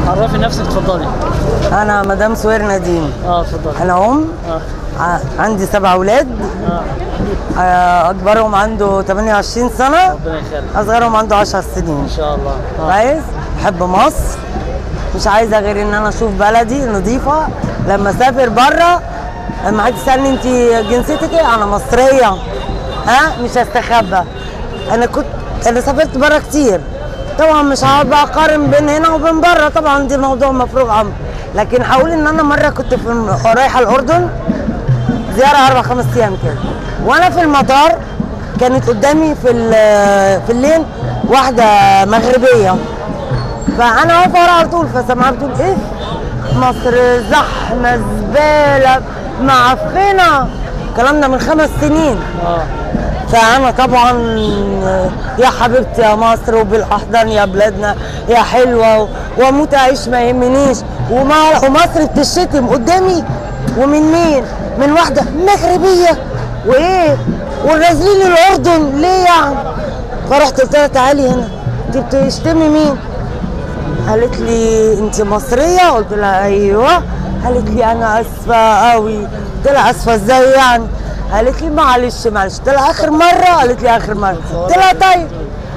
عرفي نفسك اتفضلي انا مدام سوير نديم اه اتفضلي انا ام اه ع- عندي سبع اولاد اه آه، اكبرهم عنده 28 سنه ربنا يخليك اصغرهم عنده 10 سنين ان شاء الله اه كويس بحب مصر مش عايزه غير ان انا اشوف بلدي نظيفه لما اسافر بره لما حد يسالني انت جنسيتك ايه انا مصريه ها مش هستخبى انا كنت انا سافرت بره كتير طبعا مش هقعد بقى اقارن بين هنا وبين بره طبعا دي موضوع مفروغ عنه لكن هقول ان انا مره كنت في رايحه الاردن زياره اربع خمس ايام كده وانا في المطار كانت قدامي في ال- في الليل واحده مغربيه فانا واقفه ورا على طول فسمعها بتقول ايه مصر زحمه زباله معفنه الكلام ده من خمس سنين اه فانا طبعا يا حبيبتي يا مصر وبالاحضان يا بلادنا يا حلوه واموت اعيش ما يهمنيش وما- ومصر بتشتم قدامي ومن مين؟ من واحده مغربيه وايه؟ ونازلين الاردن ليه يعني؟ فرحت قلت لها تعالي هنا انت بتشتمي مين؟ قالت لي انت مصريه؟ قلت لها ايوه قالت لي انا اسفه قوي قلت لها اسفه ازاي يعني؟ قالت لي معلش معلش قلت لها اخر مره قالت لي اخر مره قلت لها طيب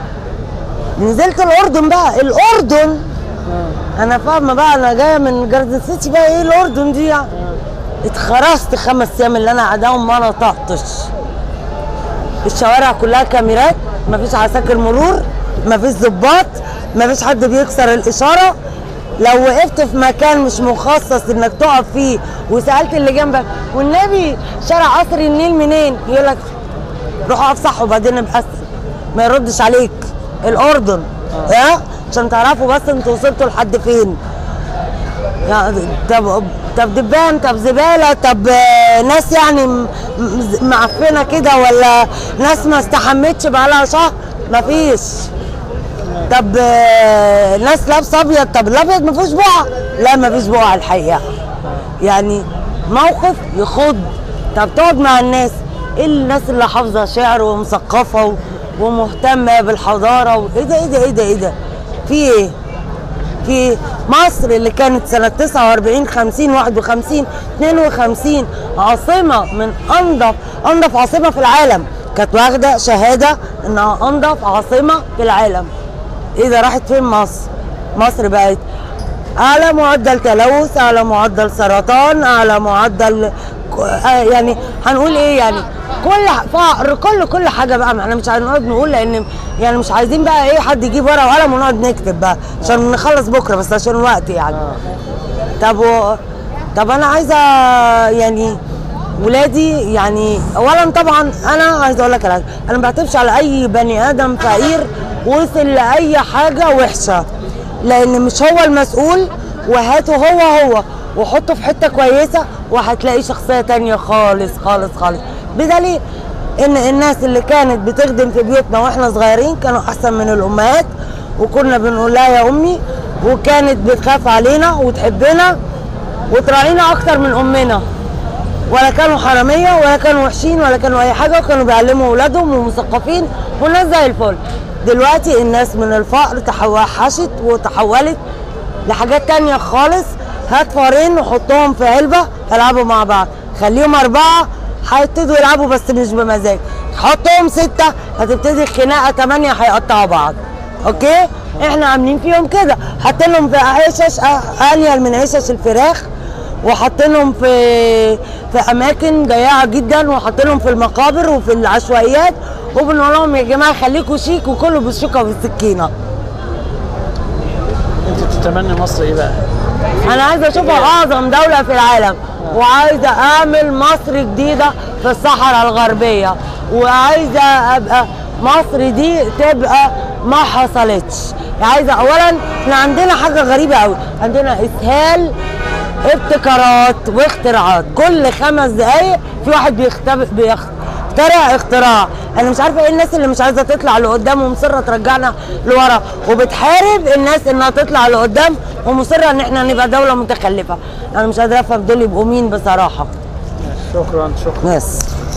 نزلت الاردن بقى الاردن انا فاهمه بقى انا جايه من جاردن سيتي بقى ايه الاردن دي يعني اتخرست خمس ايام اللي انا قاعداهم ما نطقتش الشوارع كلها كاميرات مفيش عساكر مرور مفيش ظباط مفيش حد بيكسر الاشاره لو وقفت في مكان مش مخصص انك تقف فيه وسالت اللي جنبك والنبي شارع قصر النيل منين يقول لك روح اقف صح وبعدين ابحث ما يردش عليك الاردن ها عشان تعرفوا بس انتوا وصلتوا لحد فين يعني طب طب دبان طب زباله طب آه، ناس يعني م- م- معفنه كده ولا ناس ما استحمتش بقالها شهر مفيش طب آه، ناس لابسه ابيض طب الابيض ما فيهوش بقع لا ما فيش بقع الحقيقه يعني موقف يخض طب تقعد مع الناس ايه الناس اللي حافظه شعر ومثقفه و- ومهتمه بالحضاره وايه ده ايه ده ايه ده ايه ده في ايه في مصر اللي كانت سنة 49 50 51 52 عاصمة من أنظف أنظف عاصمة في العالم كانت واخدة شهادة إنها أنظف عاصمة في العالم إيه ده راحت فين مصر؟ مصر بقت أعلى معدل تلوث أعلى معدل سرطان أعلى معدل ك- آه يعني هنقول إيه يعني كل ح- فقر كل كل حاجه بقى ما احنا مش هنقعد نقول لان يعني مش عايزين بقى ايه حد يجيب ورقه وقلم ونقعد نكتب بقى عشان نخلص بكره بس عشان الوقت يعني طب و... طب انا عايزه يعني ولادي يعني اولا طبعا انا عايزه اقول لك على حاجه انا ما بعتبش على اي بني ادم فقير وصل لاي حاجه وحشه لان مش هو المسؤول وهاته هو هو وحطه في حته كويسه وهتلاقي شخصيه تانية خالص خالص خالص بدليل ان الناس اللي كانت بتخدم في بيوتنا واحنا صغيرين كانوا احسن من الامهات وكنا بنقول لها يا امي وكانت بتخاف علينا وتحبنا وتراعينا اكتر من امنا ولا كانوا حراميه ولا كانوا وحشين ولا كانوا اي حاجه وكانوا بيعلموا اولادهم ومثقفين والناس زي الفل دلوقتي الناس من الفقر توحشت وتحولت لحاجات تانية خالص هات فارين وحطهم في علبه يلعبوا مع بعض خليهم اربعه هيبتدوا يلعبوا بس مش بمزاج حطهم سته هتبتدي الخناقه تمانيه هيقطعوا بعض اوكي احنا عاملين فيهم كده حاطينهم في عشش انيل من عشش الفراخ وحاطينهم في في اماكن ضيقه جدا وحاطينهم في المقابر وفي العشوائيات وبنقول لهم يا جماعه خليكوا شيك وكله بالشوكه والسكينه انت تتمنى مصر ايه بقى؟ انا عايزه اشوفها اعظم دوله في العالم وعايزه اعمل مصر جديده في الصحراء الغربيه وعايزه ابقى مصر دي تبقى ما حصلتش عايزه اولا احنا عندنا حاجه غريبه قوي عندنا اسهال ابتكارات واختراعات كل خمس دقايق في واحد بيختبئ بيخترع اختراع انا مش عارفه ايه الناس اللي مش عايزه تطلع لقدام ومصره ترجعنا لورا وبتحارب الناس انها تطلع لقدام ومصره ان احنا نبقى دوله متخلفه انا مش قادره افهم دول يبقوا مين بصراحه شكرا شكرا بس